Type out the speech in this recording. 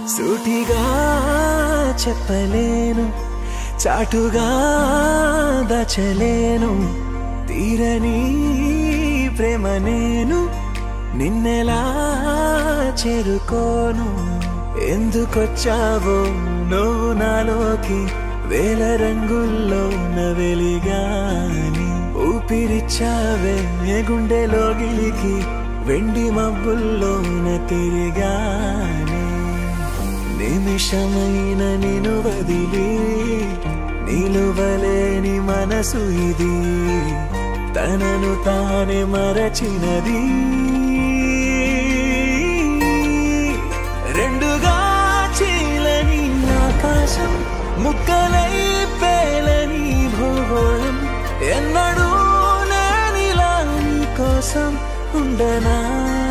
సూటిగా చెప్పలేను చాటుగా దచలేను తీరని ప్రేమ నేను నిన్నెలా చేరుకోను ఎందుకొచ్చావో నువ్వు నాలోకి వేల రంగుల్లో వెలిగాని ఊపిరిచ్చావే ఏ గుండెలోగిలికి వెండి మబ్బుల్లోన తిరిగాని నిమిషమైన నిను వదిలి నిలువలేని మనసు ఇది తనను తానే మరచినది రెండుగా చీలని ఆకాశం ముక్కలై పేలని భూగోళం ఎన్నడూ నేనిలా నీ కోసం ఉండనా